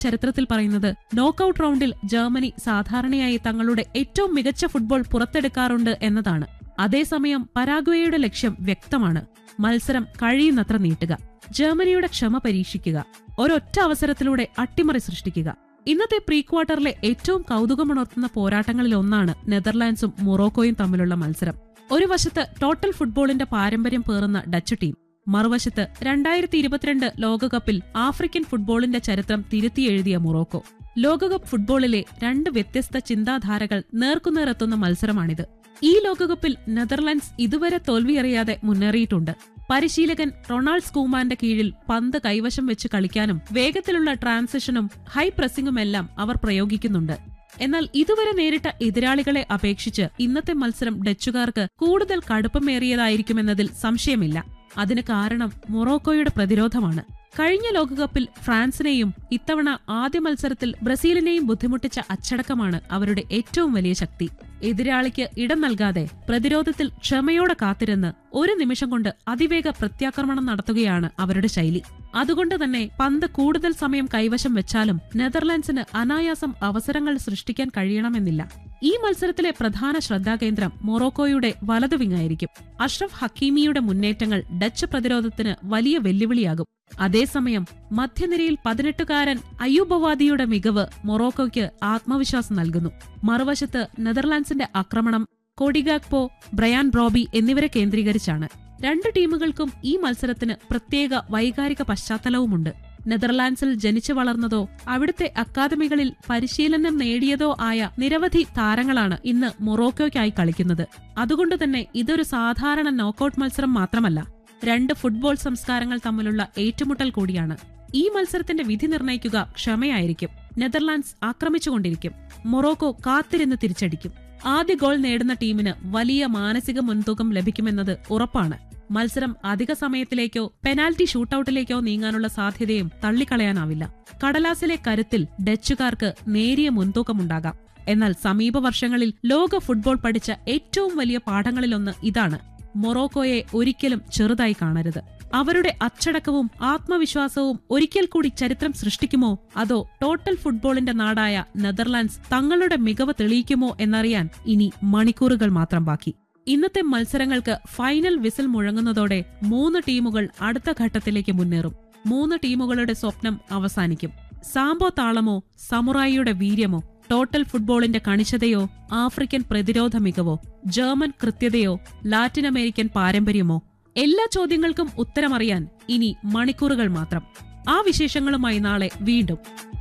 ചരിത്രത്തിൽ പറയുന്നത് നോക്കൌട്ട് റൗണ്ടിൽ ജർമ്മനി സാധാരണയായി തങ്ങളുടെ ഏറ്റവും മികച്ച ഫുട്ബോൾ പുറത്തെടുക്കാറുണ്ട് എന്നതാണ് അതേസമയം പരാഗ്വേയുടെ ലക്ഷ്യം വ്യക്തമാണ് മത്സരം കഴിയുന്നത്ര നീട്ടുക ജർമ്മനിയുടെ ക്ഷമ പരീക്ഷിക്കുക ഒരൊറ്റ അവസരത്തിലൂടെ അട്ടിമറി സൃഷ്ടിക്കുക ഇന്നത്തെ പ്രീ ക്വാർട്ടറിലെ ഏറ്റവും കൗതുകമുണർത്തുന്ന പോരാട്ടങ്ങളിൽ ഒന്നാണ് നെതർലാൻഡ്സും മൊറോക്കോയും തമ്മിലുള്ള മത്സരം ഒരു വശത്ത് ടോട്ടൽ ഫുട്ബോളിന്റെ പാരമ്പര്യം പേറുന്ന ഡച്ച് ടീം മറുവശത്ത് രണ്ടായിരത്തി ഇരുപത്തിരണ്ട് ലോകകപ്പിൽ ആഫ്രിക്കൻ ഫുട്ബോളിന്റെ ചരിത്രം തിരുത്തിയെഴുതിയ മൊറോക്കോ ലോകകപ്പ് ഫുട്ബോളിലെ രണ്ട് വ്യത്യസ്ത ചിന്താധാരകൾ നേർക്കുനേറെത്തുന്ന മത്സരമാണിത് ഈ ലോകകപ്പിൽ നെതർലാൻഡ്സ് ഇതുവരെ തോൽവിയറിയാതെ മുന്നേറിയിട്ടുണ്ട് പരിശീലകൻ റൊണാൾഡ് സ്കൂമാന്റെ കീഴിൽ പന്ത് കൈവശം വെച്ച് കളിക്കാനും വേഗത്തിലുള്ള ട്രാൻസിഷനും ഹൈ പ്രസിംഗുമെല്ലാം അവർ പ്രയോഗിക്കുന്നുണ്ട് എന്നാൽ ഇതുവരെ നേരിട്ട എതിരാളികളെ അപേക്ഷിച്ച് ഇന്നത്തെ മത്സരം ഡച്ചുകാർക്ക് കൂടുതൽ കടുപ്പമേറിയതായിരിക്കുമെന്നതിൽ സംശയമില്ല അതിന് കാരണം മൊറോക്കോയുടെ പ്രതിരോധമാണ് കഴിഞ്ഞ ലോകകപ്പിൽ ഫ്രാൻസിനെയും ഇത്തവണ ആദ്യ മത്സരത്തിൽ ബ്രസീലിനെയും ബുദ്ധിമുട്ടിച്ച അച്ചടക്കമാണ് അവരുടെ ഏറ്റവും വലിയ ശക്തി എതിരാളിക്ക് ഇടം നൽകാതെ പ്രതിരോധത്തിൽ ക്ഷമയോടെ കാത്തിരുന്ന് ഒരു നിമിഷം കൊണ്ട് അതിവേഗ പ്രത്യാക്രമണം നടത്തുകയാണ് അവരുടെ ശൈലി അതുകൊണ്ട് തന്നെ പന്ത് കൂടുതൽ സമയം കൈവശം വെച്ചാലും നെതർലാൻഡ്സിന് അനായാസം അവസരങ്ങൾ സൃഷ്ടിക്കാൻ കഴിയണമെന്നില്ല ഈ മത്സരത്തിലെ പ്രധാന ശ്രദ്ധാകേന്ദ്രം മൊറോക്കോയുടെ വലതു വിങ്ങായിരിക്കും അഷ്റഫ് ഹക്കീമിയുടെ മുന്നേറ്റങ്ങൾ ഡച്ച് പ്രതിരോധത്തിന് വലിയ വെല്ലുവിളിയാകും അതേസമയം മധ്യനിരയിൽ പതിനെട്ടുകാരൻ അയ്യൂബവാദിയുടെ മികവ് മൊറോക്കോയ്ക്ക് ആത്മവിശ്വാസം നൽകുന്നു മറുവശത്ത് നെതർലാൻഡ്സിന്റെ ആക്രമണം കോഡിഗാക്പോ ബ്രയാൻ ബ്രോബി എന്നിവരെ കേന്ദ്രീകരിച്ചാണ് രണ്ട് ടീമുകൾക്കും ഈ മത്സരത്തിന് പ്രത്യേക വൈകാരിക പശ്ചാത്തലവുമുണ്ട് നെതർലാൻഡ്സിൽ ജനിച്ചു വളർന്നതോ അവിടുത്തെ അക്കാദമികളിൽ പരിശീലനം നേടിയതോ ആയ നിരവധി താരങ്ങളാണ് ഇന്ന് മൊറോക്കോയ്ക്കായി കളിക്കുന്നത് അതുകൊണ്ട് തന്നെ ഇതൊരു സാധാരണ നോക്കൌട്ട് മത്സരം മാത്രമല്ല രണ്ട് ഫുട്ബോൾ സംസ്കാരങ്ങൾ തമ്മിലുള്ള ഏറ്റുമുട്ടൽ കൂടിയാണ് ഈ മത്സരത്തിന്റെ വിധി നിർണയിക്കുക ക്ഷമയായിരിക്കും നെതർലാൻഡ്സ് ആക്രമിച്ചുകൊണ്ടിരിക്കും മൊറോക്കോ കാത്തിരുന്ന് തിരിച്ചടിക്കും ആദ്യ ഗോൾ നേടുന്ന ടീമിന് വലിയ മാനസിക മുൻതൂക്കം ലഭിക്കുമെന്നത് ഉറപ്പാണ് മത്സരം അധിക സമയത്തിലേക്കോ പെനാൽറ്റി ഷൂട്ടൌട്ടിലേക്കോ നീങ്ങാനുള്ള സാധ്യതയും തള്ളിക്കളയാനാവില്ല കടലാസിലെ കരുത്തിൽ ഡച്ചുകാർക്ക് നേരിയ മുൻതൂക്കമുണ്ടാകാം എന്നാൽ സമീപ വർഷങ്ങളിൽ ലോക ഫുട്ബോൾ പഠിച്ച ഏറ്റവും വലിയ പാഠങ്ങളിലൊന്ന് ഇതാണ് മൊറോക്കോയെ ഒരിക്കലും ചെറുതായി കാണരുത് അവരുടെ അച്ചടക്കവും ആത്മവിശ്വാസവും ഒരിക്കൽ കൂടി ചരിത്രം സൃഷ്ടിക്കുമോ അതോ ടോട്ടൽ ഫുട്ബോളിന്റെ നാടായ നെതർലാൻഡ്സ് തങ്ങളുടെ മികവ് തെളിയിക്കുമോ എന്നറിയാൻ ഇനി മണിക്കൂറുകൾ മാത്രം ബാക്കി ഇന്നത്തെ മത്സരങ്ങൾക്ക് ഫൈനൽ വിസിൽ മുഴങ്ങുന്നതോടെ മൂന്ന് ടീമുകൾ അടുത്ത ഘട്ടത്തിലേക്ക് മുന്നേറും മൂന്ന് ടീമുകളുടെ സ്വപ്നം അവസാനിക്കും സാമ്പോ താളമോ സമുറായിയുടെ വീര്യമോ ടോട്ടൽ ഫുട്ബോളിന്റെ കണിശതയോ ആഫ്രിക്കൻ പ്രതിരോധ മികവോ ജർമ്മൻ കൃത്യതയോ ലാറ്റിൻ അമേരിക്കൻ പാരമ്പര്യമോ എല്ലാ ചോദ്യങ്ങൾക്കും ഉത്തരമറിയാൻ ഇനി മണിക്കൂറുകൾ മാത്രം ആ വിശേഷങ്ങളുമായി നാളെ വീണ്ടും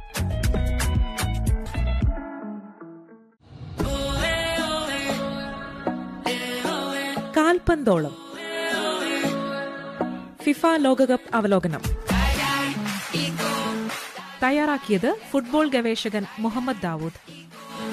കാൽപന്തോളം ഫിഫ ലോകകപ്പ് അവലോകനം തയ്യാറാക്കിയത് ഫുട്ബോൾ ഗവേഷകൻ മുഹമ്മദ് ദാവൂദ്